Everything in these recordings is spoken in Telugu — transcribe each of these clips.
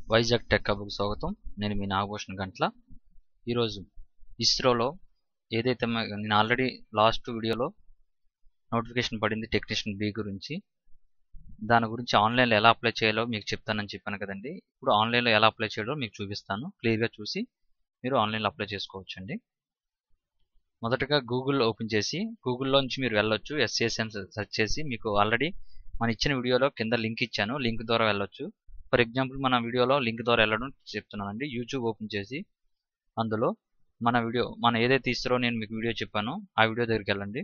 వైజాగ్ టెక్ హబ్కు స్వాగతం నేను మీ నాగభూషణ్ గంట్ల ఈరోజు ఇస్రోలో ఏదైతే మ- నేను ఆల్రెడీ లాస్ట్ వీడియోలో నోటిఫికేషన్ పడింది టెక్నీషియన్ బి గురించి దాని గురించి ఆన్లైన్లో ఎలా అప్లై చేయాలో మీకు చెప్తానని చెప్పాను కదండి ఇప్పుడు ఆన్లైన్లో ఎలా అప్లై చేయాలో మీకు చూపిస్తాను క్లియర్గా చూసి మీరు ఆన్లైన్లో అప్లై చేసుకోవచ్చండి మొదటగా గూగుల్ ఓపెన్ చేసి గూగుల్లో నుంచి మీరు వెళ్ళొచ్చు ఎస్ఏఎస్ఎం సెర్చ్ చేసి మీకు ఆల్రెడీ మన ఇచ్చిన వీడియోలో కింద లింక్ ఇచ్చాను లింక్ ద్వారా వెళ్ళొచ్చు ఫర్ ఎగ్జాంపుల్ మన వీడియోలో లింక్ ద్వారా వెళ్ళడం చెప్తున్నానండి యూట్యూబ్ ఓపెన్ చేసి అందులో మన వీడియో మన ఏదైతే ఇస్తారో నేను మీకు వీడియో చెప్పానో ఆ వీడియో దగ్గరికి వెళ్ళండి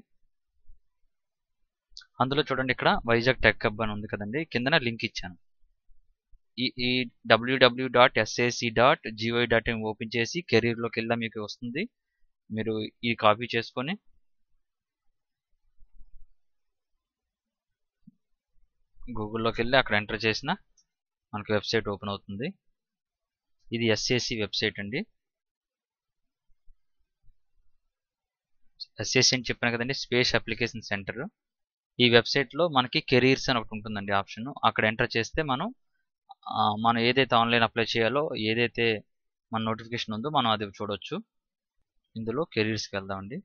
అందులో చూడండి ఇక్కడ వైజాగ్ టెక్ హబ్ అని ఉంది కదండి కిందన లింక్ ఇచ్చాను ఈ ఈ WWW dot SAC dot gov dot in open చేసి కెరీర్లోకి వెళ్ళా మీకు వస్తుంది మీరు ఈ కాపీ చేసుకొని గూగుల్లోకి వెళ్ళి అక్కడ ఎంటర్ చేసిన మనకి వెబ్సైట్ ఓపెన్ అవుతుంది ఇది ఎస్ఏసి వెబ్సైట్ అండి ఎస్ఏసి అని చెప్పాను కదండి స్పేస్ అప్లికేషన్ సెంటర్ ఈ వెబ్సైట్లో మనకి కెరీర్స్ అని ఒకటి ఉంటుందండి ఆప్షన్ అక్కడ ఎంటర్ చేస్తే మనం ఆ, మనం ఏదైతే ఆన్లైన్ అప్లై చేయాలో ఏదైతే మన నోటిఫికేషన్ ఉందో మనం అది చూడొచ్చు ఇందులో కెరీర్స్కి వెళ్దామండి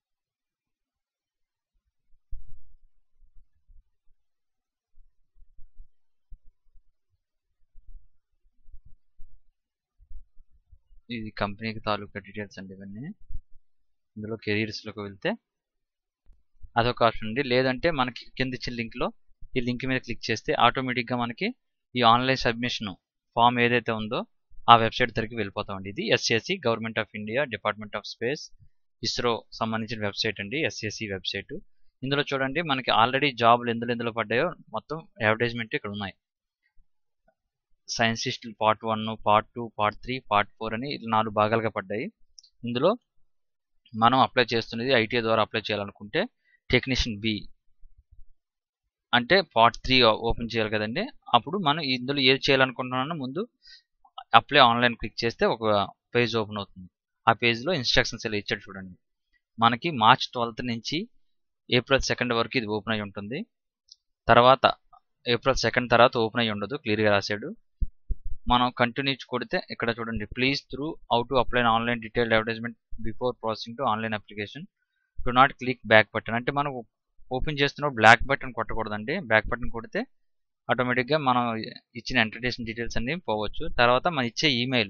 ఇది కంపెనీకి తాలూకా డీటెయిల్స్ అండి ఇవన్నీ ఇందులో కెరీర్స్లోకి వెళ్తే అదొక ఆప్షన్ అండి లేదంటే మనకి కింద ఇచ్చిన లింక్లో ఈ లింక్ మీద క్లిక్ చేస్తే ఆటోమేటిక్గా మనకి ఈ ఆన్లైన్ సబ్మిషన్ ఫామ్ ఏదైతే ఉందో ఆ వెబ్సైట్ దగ్గరికి వెళ్ళిపోతామండి ఇది SSC government of India department of space ISRO సంబంధించిన వెబ్సైట్ అండి ఎస్ఎస్సి వెబ్సైట్ ఇందులో చూడండి మనకి ఆల్రెడీ జాబ్లు ఎందులో ఎందులో పడ్డాయో మొత్తం అడ్వర్టైజ్మెంట్ ఇక్కడ ఉన్నాయి scientist part one part two part three part four అని ఇలా నాలుగు భాగాలుగా పడ్డాయి ఇందులో మనం అప్లై చేస్తున్నది ఐటీఐ ద్వారా అప్లై చేయాలనుకుంటే టెక్నీషియన్ బి అంటే పార్ట్ త్రీ ఓపెన్ చేయాలి కదండి అప్పుడు మనం ఇందులో ఏది చేయాలనుకుంటున్నానో ముందు అప్లై ఆన్లైన్ క్లిక్ చేస్తే ఒక పేజ్ ఓపెన్ అవుతుంది ఆ పేజ్లో ఇన్స్ట్రక్షన్స్ ఇలా ఇచ్చాడు చూడండి మనకి మార్చ్ ట్వెల్త్ నుంచి ఏప్రిల్ సెకండ్ వరకు ఇది ఓపెన్ అయి ఉంటుంది తర్వాత ఏప్రిల్ సెకండ్ తర్వాత ఓపెన్ అయ్యి ఉండదు క్లియర్గా రాశాడు మనం కంటిన్యూ కొడితే ఇక్కడ చూడండి please through how to apply online detailed advertisement before processing to online application to not click back button అంటే మనం ఓపెన్ చేస్తున్నప్పుడు బ్లాక్ బటన్ కొట్టకూడదండి బ్యాక్ బటన్ కొడితే ఆటోమేటిక్గా మనం ఇచ్చిన ఎంటర్టైన్ డీటెయిల్స్ అన్ని పోవచ్చు తర్వాత మనం ఇచ్చే ఈమెయిల్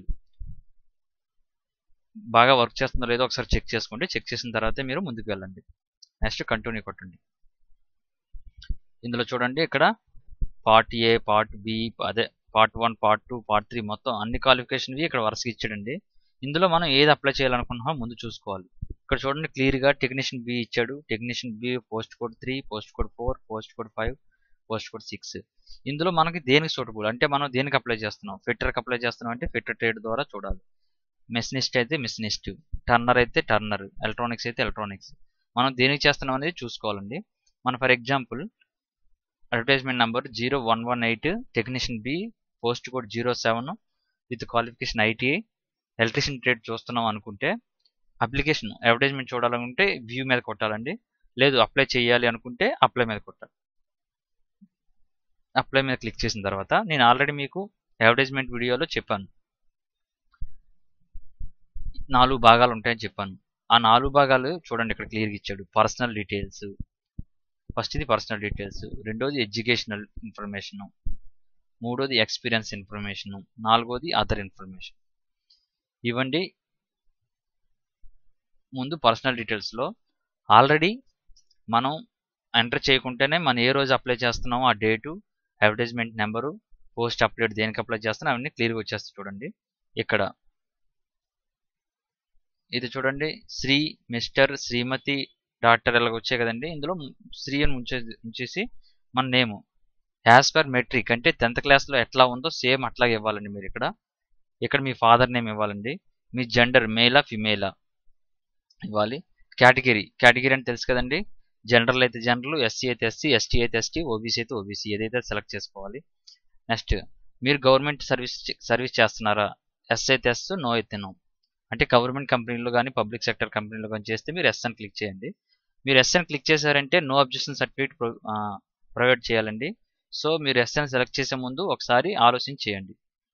బాగా వర్క్ చేస్తుందో లేదో ఒకసారి చెక్ చేసుకోండి చెక్ చేసిన తర్వాత మీరు ముందుకు వెళ్ళండి నెక్స్ట్ కంటిన్యూ కొట్టండి ఇందులో చూడండి ఇక్కడ పార్ట్ ఏ పార్ట్ బి అదే part one part two part three మొత్తం అన్ని క్వాలిఫికేషన్వి ఇక్కడ వరుసగా ఇచ్చాడండి ఇందులో మనం ఏది అప్లై చేయాలనుకుంటున్నామో ముందు చూసుకోవాలి ఇక్కడ చూడండి క్లియర్గా టెక్నీషియన్ బి ఇచ్చాడు technician B post code three post code four post code five post code six ఇందులో మనకి దేనికి సూటబుల్ అంటే మనం దేనికి అప్లై చేస్తున్నాం ఫిట్టర్కి అప్లై చేస్తున్నాం అంటే ఫిట్టర్ ట్రేడ్ ద్వారా చూడాలి మెషినిస్ట్ అయితే మెషినిస్ట్ టర్నర్ అయితే టర్నర్ ఎలక్ట్రానిక్స్ అయితే ఎలక్ట్రానిక్స్ మనం దేనికి చేస్తున్నాం అనేది చూసుకోవాలండి మన for example advertisement number zero one one eight technician B post code zero seven with qualification ITI electrician trade చూస్తున్నాం అనుకుంటే అప్లికేషన్ అడ్వర్టైజ్మెంట్ చూడాలనుకుంటే వ్యూ మీద కొట్టాలండి లేదు అప్లై చేయాలి అనుకుంటే అప్లై మీద కొట్టాలి అప్లై మీద క్లిక్ చేసిన తర్వాత నేను ఆల్రెడీ మీకు అడ్వర్టైజ్మెంట్ వీడియోలో చెప్పాను నాలుగు భాగాలు ఉంటాయని చెప్పాను ఆ నాలుగు భాగాలు చూడండి ఇక్కడ క్లియర్గా ఇచ్చాడు పర్సనల్ డీటెయిల్స్ ఫస్ట్ ఇది పర్సనల్ డీటెయిల్స్ రెండోది ఎడ్యుకేషనల్ ఇన్ఫర్మేషన్ మూడోది ఎక్స్పీరియన్స్ ఇన్ఫర్మేషన్ నాలుగోది అదర్ ఇన్ఫర్మేషన్ ఇవ్వండి ముందు పర్సనల్ డీటెయిల్స్లో ఆల్రెడీ మనం ఎంటర్ చేయకుంటేనే మనం ఏ రోజు అప్లై చేస్తున్నామో ఆ date advertisement number post update దేనికి అప్లై చేస్తున్నాం అవన్నీ క్లియర్గా వచ్చేస్తాయి చూడండి ఇక్కడ ఇది చూడండి శ్రీ మిస్టర్ శ్రీమతి డాక్టర్ ఇలాగ వచ్చాయి కదండి ఇందులో శ్రీ అని ఉంచే ఉంచేసి మన నేము యాజ్ పర్ మెట్రిక్ అంటే టెన్త్ క్లాస్లో ఎట్లా ఉందో సేమ్ అట్లాగే ఇవ్వాలండి మీరు ఇక్కడ ఇక్కడ మీ ఫాదర్ నేమ్ ఇవ్వాలండి మీ జెండర్ మేలా ఫిమేలా ఇవ్వాలి కేటగిరీ కేటగిరీ అని తెలుసు కదండి జనరల్ అయితే జనరల్ ఎస్సీ అయితే ఎస్సీ ఎస్టీ అయితే ఎస్టీ ఓబీసీ అయితే ఓబీసీ ఏదైతే సెలెక్ట్ చేసుకోవాలి నెక్స్ట్ మీరు గవర్నమెంట్ సర్వీస్ సర్వీస్ చేస్తున్నారా ఎస్ అయితే ఎస్ నో అయితే నో అంటే గవర్నమెంట్ కంపెనీలో కానీ పబ్లిక్ సెక్టర్ కంపెనీలో కానీ చేస్తే మీరు ఎస్ అని క్లిక్ చేయండి మీరు ఎస్ అని క్లిక్ చేశారంటే నో అబ్జెక్షన్ సర్టిఫికేట్ ప్రొవైడ్ చేయాలండి సో మీరు ఎస్ అని సెలెక్ట్ చేసే ముందు ఒకసారి ఆలోచన చేయండి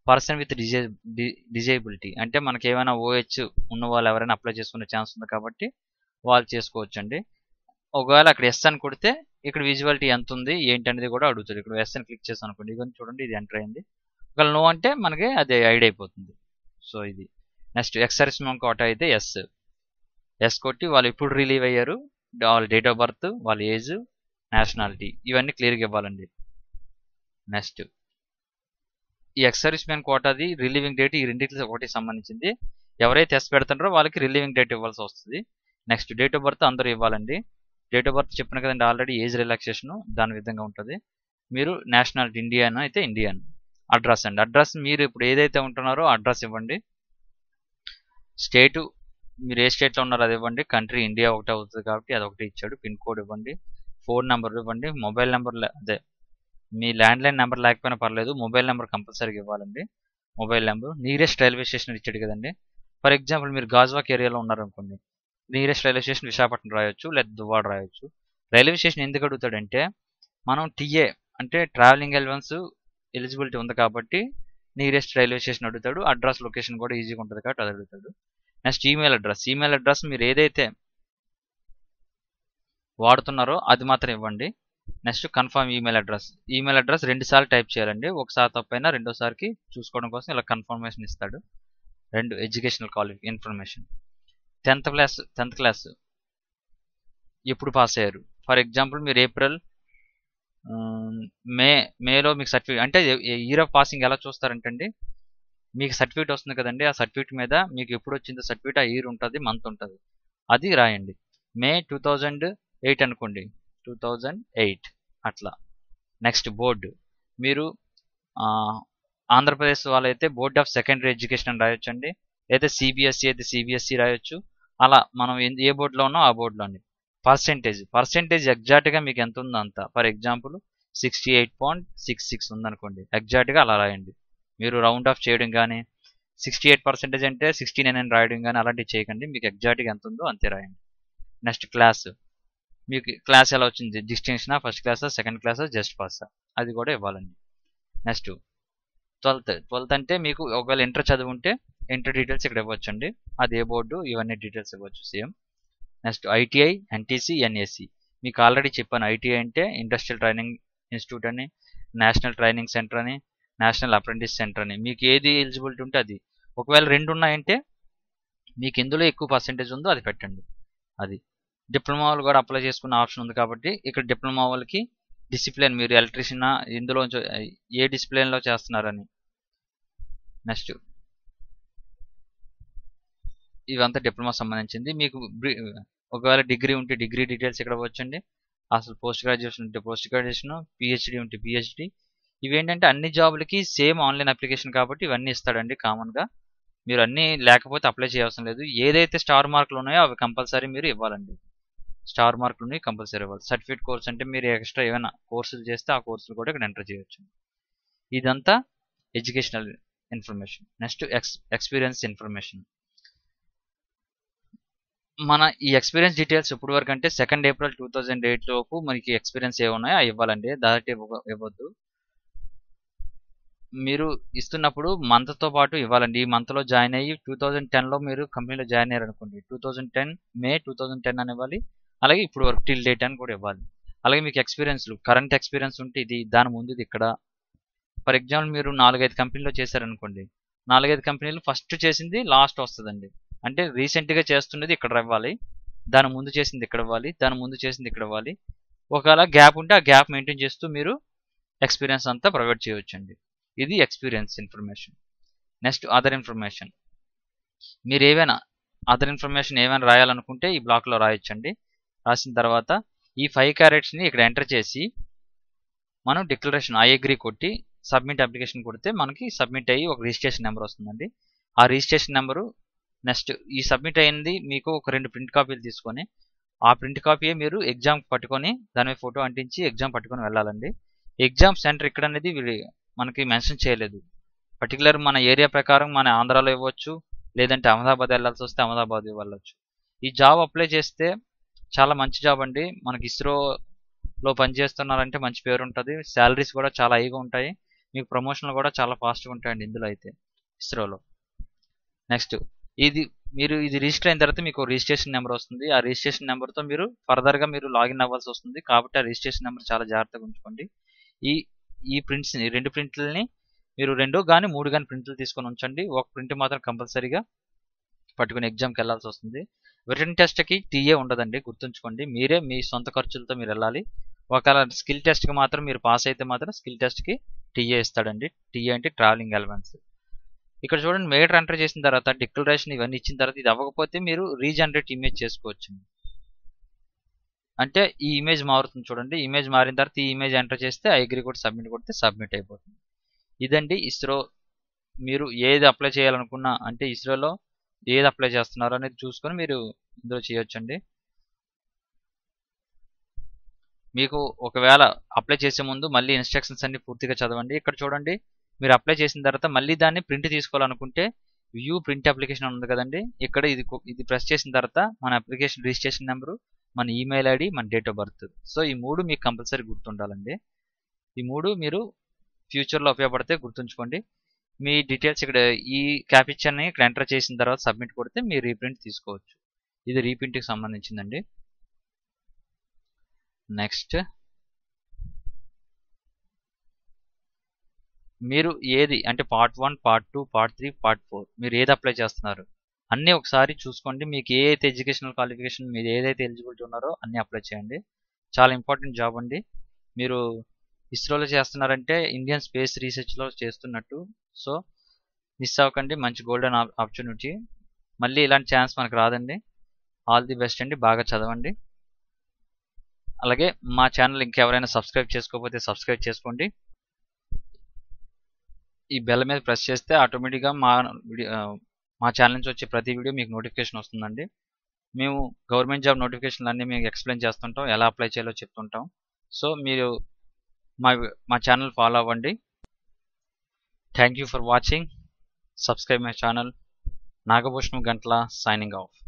పర్సన్ విత్ డిజే డిజేబిలిటీ అంటే మనకి ఏమైనా ఓహెచ్ ఉన్న వాళ్ళు ఎవరైనా అప్లై చేసుకునే ఛాన్స్ ఉంది కాబట్టి వాళ్ళు చేసుకోవచ్చు అండి ఒకవేళ అక్కడ ఎస్ అని కొడితే ఇక్కడ విజువాలిటీ ఎంత ఉంది ఏంటి అనేది కూడా అడుగుతుంది ఇక్కడ ఎస్ అని క్లిక్ చేస్తాను అనుకోండి ఇవన్నీ చూడండి ఇది ఎంటర్ అయింది ఒకవేళ నో అంటే మనకి అది ఐడి అయిపోతుంది సో ఇది నెక్స్ట్ ఎక్సర్స్మెంట్ కోట అయితే ఎస్ ఎస్ కొట్టి వాళ్ళు ఎప్పుడు రిలీవ్ అయ్యారు వాళ్ళ డేట్ ఆఫ్ బర్త్ వాళ్ళ ఏజ్ నేషనాలిటీ ఇవన్నీ క్లియర్గా ఇవ్వాలండి నెక్స్ట్ ఈ ఎక్సర్విస్మెన్ కోటాది రిలీవింగ్ డేట్ ఈ రెండింటికి ఒకటి సంబంధించింది ఎవరైతే ఎస్ పెడుతున్నారో వాళ్ళకి రిలీవింగ్ డేట్ ఇవ్వాల్సి వస్తుంది నెక్స్ట్ డేట్ ఆఫ్ బర్త్ అందరూ ఇవ్వాలండి డేట్ ఆఫ్ బర్త్ చెప్పిన కదండి ఆల్రెడీ ఏజ్ రిలాక్సేషన్ దాని విధంగా ఉంటుంది మీరు నేషనాలిటీ ఇండియన్ అయితే ఇండియన్ అడ్రస్ అండి అడ్రస్ మీరు ఇప్పుడు ఏదైతే ఉంటున్నారో అడ్రస్ ఇవ్వండి స్టేటు మీరు ఏ స్టేట్లో ఉన్నారో అది ఇవ్వండి కంట్రీ ఇండియా ఒకటి అవుతుంది కాబట్టి అది ఒకటి ఇచ్చాడు పిన్ కోడ్ ఇవ్వండి ఫోన్ నెంబర్ ఇవ్వండి మొబైల్ నెంబర్ అదే మీ ల్యాండ్లైన్ నెంబర్ లేకపోయినా పర్లేదు మొబైల్ నెంబర్ కంపల్సరీగా ఇవ్వాలండి mobile number nearest railway station ఇచ్చాడు కదండి ఫర్ ఎగ్జాంపుల్ మీరు గాజ్వాక్ ఏరియాలో ఉన్నారనుకోండి నియరెస్ట్ రైల్వే స్టేషన్ విశాఖపట్నం రాయొచ్చు లేదా దువ్వాడ రాయొచ్చు రైల్వే స్టేషన్ ఎందుకు అడుగుతాడంటే మనం టీఏ అంటే ట్రావెలింగ్ ఎలవెన్స్ ఎలిజిబిలిటీ ఉంది కాబట్టి నియరెస్ట్ రైల్వే స్టేషన్ అడుగుతాడు అడ్రస్ లొకేషన్ కూడా ఈజీగా ఉంటుంది కాబట్టి అది అడుగుతాడు next email address email address మీరు ఏదైతే వాడుతున్నారో అది మాత్రం ఇవ్వండి next confirm email address email address రెండు సార్లు టైప్ చేయాలండి ఒకసారి తప్పైనా రెండోసారికి చూసుకోవడం కోసం ఇలా కన్ఫర్మేషన్ ఇస్తాడు రెండు ఎడ్యుకేషనల్ క్వాలిఫి information tenth class tenth class ఎప్పుడు పాస్ అయ్యారు ఫర్ ఎగ్జాంపుల్ మీరు ఏప్రిల్ మే మేలో మీకు సర్టిఫికేట్ అంటే ఇయర్ ఆఫ్ పాసింగ్ ఎలా చూస్తారంటే అండి మీకు సర్టిఫికేట్ వస్తుంది కదండి ఆ సర్టిఫికేట్ మీద మీకు ఎప్పుడు వచ్చిందో సర్టిఫికేట్ ఆ ఇయర్ ఉంటుంది మంత్ ఉంటుంది అది రాయండి మే టూ థౌజండ్ ఎయిట్ అనుకోండి టూ థౌజండ్ ఎయిట్ అట్లా నెక్స్ట్ బోర్డు మీరు ఆంధ్రప్రదేశ్ వాళ్ళైతే బోర్డ్ ఆఫ్ సెకండరీ ఎడ్యుకేషన్ అని రాయొచ్చండి అయితే సిబిఎస్ఈ అయితే సిబిఎస్ఈ రాయొచ్చు అలా మనం ఏ బోర్డులో ఉన్నాం ఆ బోర్డులో అండి పర్సెంటేజ్ పర్సెంటేజ్ ఎగ్జాక్ట్గా మీకు ఎంత ఉందో అంత for example sixty eight point six six ఉందనుకోండి ఎగ్జాక్ట్గా అలా రాయండి మీరు రౌండ్ ఆఫ్ చేయడం కానీ సిక్స్టీ ఎయిట్ పర్సెంటేజ్ అంటే సిక్స్టీ నైన్ అని రాయడం కానీ అలాంటివి చేయకండి మీకు ఎగ్జాక్ట్గా ఎంత ఉందో అంతే రాయండి నెక్స్ట్ క్లాస్ మీకు క్లాస్ ఎలా వచ్చింది డిస్టింక్షనా ఫస్ట్ క్లాసా సెకండ్ క్లాసా జస్ట్ పాసా అది కూడా ఇవ్వాలండి నెక్స్ట్ ట్వెల్త్ ట్వెల్త్ అంటే మీకు ఒకవేళ ఇంటర్ చదివి ఉంటే ఇంటర్ డీటెయిల్స్ ఇక్కడ ఇవ్వచ్చండి అది ఏ బోర్డు ఇవన్నీ డీటెయిల్స్ ఇవ్వచ్చు same next ITI NTC NAC మీకు ఆల్రెడీ చెప్పాను ఐటీఐ అంటే ఇండస్ట్రియల్ ట్రైనింగ్ ఇన్స్టిట్యూట్ అని నేషనల్ ట్రైనింగ్ సెంటర్ అని నేషనల్ అప్రెంటిస్ సెంటర్ అని మీకు ఏది ఎలిజిబిలిటీ ఉంటే అది ఒకవేళ రెండు ఉన్నాయంటే మీకు ఎందులో ఎక్కువ పర్సెంటేజ్ ఉందో అది పెట్టండి అది డిప్లొమా వాళ్ళు కూడా అప్లై చేసుకునే ఆప్షన్ ఉంది కాబట్టి ఇక్కడ డిప్లొమా వాళ్ళకి డిసిప్లిన్ మీరు ఎలక్ట్రీషియన్ ఇందులో ఏ డిసిప్లిన్లో చేస్తున్నారని నెక్స్ట్ ఇవంతా డిప్లొమా సంబంధించింది మీకు ఒకవేళ డిగ్రీ ఉంటే డిగ్రీ డీటెయిల్స్ ఇక్కడ వచ్చండి అసలు పోస్ట్ గ్రాడ్యుయేషన్ ఉంటే పోస్ట్ గ్రాడ్యుయేషన్ పిహెచ్డి ఉంటే పిహెచ్డి ఇవేంటంటే అన్ని జాబులకి సేమ్ ఆన్లైన్ అప్లికేషన్ కాబట్టి ఇవన్నీ ఇస్తాడండి కామన్గా మీరు అన్నీ లేకపోతే అప్లై చేయవసరం లేదు ఏదైతే స్టార్ మార్కులు ఉన్నాయో అవి కంపల్సరీ మీరు ఇవ్వాలండి స్టార్ మార్కులు ఉన్నాయి కంపల్సరీ ఇవ్వాలి సర్టిఫికేట్ కోర్స్ అంటే మీరు ఎక్స్ట్రా ఏమైనా కోర్సులు చేస్తే ఆ కోర్సులు కూడా ఇక్కడ ఎంటర్ చేయొచ్చు ఇదంతా educational information next ex experience information మన ఈ ఎక్స్పీరియన్స్ డీటెయిల్స్ ఇప్పుడు వరకు అంటే second April two thousand eight లోపు మనకి ఎక్స్పీరియన్స్ ఏమున్నాయో అవి ఇవ్వాలండి దాటి ఇవ్వద్దు మీరు ఇస్తున్నప్పుడు మంత్తో పాటు ఇవ్వాలండి ఈ మంత్లో జాయిన్ అయ్యి టూ థౌజండ్ టెన్లో మీరు కంపెనీలో జాయిన్ అయ్యారు అనుకోండి two thousand ten May two thousand ten అని ఇవ్వాలి అలాగే ఇప్పుడు వర్క్ టిల్ డేట్ అని కూడా ఇవ్వాలి అలాగే మీకు ఎక్స్పీరియన్స్లు కరెంట్ ఎక్స్పీరియన్స్ ఉంటే ఇది దాని ముందు ఇది ఇక్కడ ఫర్ ఎగ్జాంపుల్ మీరు నాలుగైదు కంపెనీలో చేశారనుకోండి నాలుగైదు కంపెనీలు ఫస్ట్ చేసింది లాస్ట్ వస్తుందండి అంటే రీసెంట్గా చేస్తున్నది ఇక్కడ ఇవ్వాలి దాని ముందు చేసింది ఇక్కడ ఇవ్వాలి దాని ముందు చేసింది ఇక్కడ ఇవ్వాలి ఒకవేళ గ్యాప్ ఉంటే ఆ గ్యాప్ మెయింటైన్ చేస్తూ మీరు ఎక్స్పీరియన్స్ అంతా ప్రొవైడ్ చేయవచ్చండి ఇది experience information next other information మీరు ఏవైనా అదర్ ఇన్ఫర్మేషన్ ఏమైనా రాయాలనుకుంటే ఈ బ్లాక్లో రాయొచ్చండి రాసిన తర్వాత ఈ ఫైవ్ క్యారెట్స్ని ఇక్కడ ఎంటర్ చేసి మనం డిక్లరేషన్ ఐ అగ్రీ కొట్టి సబ్మిట్ అప్లికేషన్ కొడితే మనకి సబ్మిట్ అయ్యి ఒక రిజిస్ట్రేషన్ నెంబర్ వస్తుందండి ఆ రిజిస్ట్రేషన్ నెంబరు నెక్స్ట్ ఈ సబ్మిట్ అయింది మీకు ఒక రెండు ప్రింట్ కాపీలు తీసుకొని ఆ ప్రింట్ కాపీయే మీరు ఎగ్జామ్ పట్టుకొని దాని మీద ఫోటో అంటించి ఎగ్జామ్ పట్టుకొని వెళ్ళాలండి ఎగ్జామ్ సెంటర్ ఇక్కడ అనేది మనకి మెన్షన్ చేయలేదు పర్టికులర్ మన ఏరియా ప్రకారం మన ఆంధ్రాలో ఇవ్వచ్చు లేదంటే అహ్మదాబాద్ వెళ్ళాల్సి వస్తే అహ్మదాబాద్ వెళ్ళొచ్చు ఈ జాబ్ అప్లై చేస్తే చాలా మంచి జాబ్ అండి మనకి ఇస్రోలో పనిచేస్తున్నారంటే మంచి పేరు ఉంటుంది శాలరీస్ కూడా చాలా హైగా ఉంటాయి మీకు ప్రమోషన్లు కూడా చాలా ఫాస్ట్గా ఉంటాయండి ఇందులో అయితే ఇస్రోలో నెక్స్ట్ ఇది మీరు ఇది రిజిస్టర్ అయిన తర్వాత మీకు రిజిస్ట్రేషన్ నెంబర్ వస్తుంది ఆ రిజిస్ట్రేషన్ నెంబర్తో మీరు ఫర్దర్గా మీరు లాగిన్ అవ్వాల్సి వస్తుంది కాబట్టి ఆ రిజిస్ట్రేషన్ నెంబర్ చాలా జాగ్రత్తగా ఉంచుకోండి ఈ ఈ ప్రింట్స్ రెండు ప్రింట్లని మీరు రెండు కానీ మూడు కానీ ప్రింట్లు తీసుకొని ఉంచండి ఒక ప్రింట్ మాత్రం కంపల్సరీగా పట్టుకుని ఎగ్జామ్కి వెళ్ళాల్సి వస్తుంది రిటర్న్ టెస్ట్కి టీఏ ఉండదండి గుర్తుంచుకోండి మీరే మీ సొంత ఖర్చులతో మీరు వెళ్ళాలి ఒకవేళ స్కిల్ టెస్ట్కి మాత్రం మీరు పాస్ అయితే మాత్రం స్కిల్ టెస్ట్కి టీఏ ఇస్తాడండి టీఏ అంటే ట్రావెలింగ్ అలవెన్స్ ఇక్కడ చూడండి మేటర్ ఎంటర్ చేసిన తర్వాత డిక్లరేషన్ ఇవన్నీ ఇచ్చిన తర్వాత ఇది అవ్వకపోతే మీరు రీజనరేట్ ఇమేజ్ చేసుకోవచ్చు అంటే ఈ ఇమేజ్ మారుతుంది చూడండి ఇమేజ్ మారిన తర్వాత ఈ ఇమేజ్ ఎంటర్ చేస్తే ఐగ్రీ కూడా సబ్మిట్ కొడితే సబ్మిట్ అయిపోతుంది ఇదండి ఇస్రో మీరు ఏది అప్లై చేయాలనుకున్నా అంటే ఇస్రోలో ఏది అప్లై చేస్తున్నారో అనేది చూసుకొని మీరు ఇందులో చేయొచ్చండి మీకు ఒకవేళ అప్లై చేసే ముందు మళ్ళీ ఇన్స్ట్రక్షన్స్ అన్ని పూర్తిగా చదవండి ఇక్కడ చూడండి మీరు అప్లై చేసిన తర్వాత మళ్ళీ దాన్ని ప్రింట్ తీసుకోవాలనుకుంటే వ్యూ ప్రింట్ అప్లికేషన్ ఉంది కదండి ఇక్కడ ఇది ఇది ప్రెస్ చేసిన తర్వాత మన అప్లికేషన్ రిజిస్ట్రేషన్ నెంబరు మన ఈమెయిల్ ఐడి మన డేట్ ఆఫ్ బర్త్ సో ఈ మూడు మీకు కంపల్సరీ గుర్తుండాలండి ఈ మూడు మీరు ఫ్యూచర్లో ఉపయోగపడితే గుర్తుంచుకోండి మీ డీటెయిల్స్ ఇక్కడ ఈ క్యాపిచర్ని ఇక్కడ ఎంటర్ చేసిన తర్వాత సబ్మిట్ కొడితే మీరు రీప్రింట్ తీసుకోవచ్చు ఇది రీప్రింట్కి సంబంధించిందండి నెక్స్ట్ మీరు ఏది అంటే part one part two part three part four మీరు ఏది అప్లై చేస్తున్నారు అన్నీ ఒకసారి చూసుకోండి మీకు ఏ అయితే ఎడ్యుకేషనల్ క్వాలిఫికేషన్ మీరు ఏదైతే ఎలిజిబిలిటీ ఉన్నారో అన్నీ అప్లై చేయండి చాలా ఇంపార్టెంట్ జాబ్ అండి మీరు ఇస్రోలో చేస్తున్నారంటే ఇండియన్ స్పేస్ రీసెర్చ్లో చేస్తున్నట్టు సో మిస్ అవ్వకండి మంచి గోల్డెన్ ఆపర్చునిటీ మళ్ళీ ఇలాంటి ఛాన్స్ మనకు రాదండి ఆల్ ది బెస్ట్ అండి బాగా చదవండి అలాగే మా ఛానల్ ఇంకెవరైనా సబ్స్క్రైబ్ చేసుకోకపోతే సబ్స్క్రైబ్ చేసుకోండి ఈ బెల్ మీద ప్రెస్ చేస్తే ఆటోమేటిక్గా మా మా ఛానల్ నుంచి వచ్చే ప్రతి వీడియో మీకు నోటిఫికేషన్ వస్తుందండి మేము గవర్నమెంట్ జాబ్ నోటిఫికేషన్లు అన్నీ మీకు ఎక్స్ప్లెయిన్ చేస్తుంటాం ఎలా అప్లై చేయాలో చెప్తుంటాం సో మీరు మా మా ఛానల్ ఫాలో అవ్వండి thank you for watching subscribe my channel Nagabhushanam గంటల సైనింగ్ ఆఫ్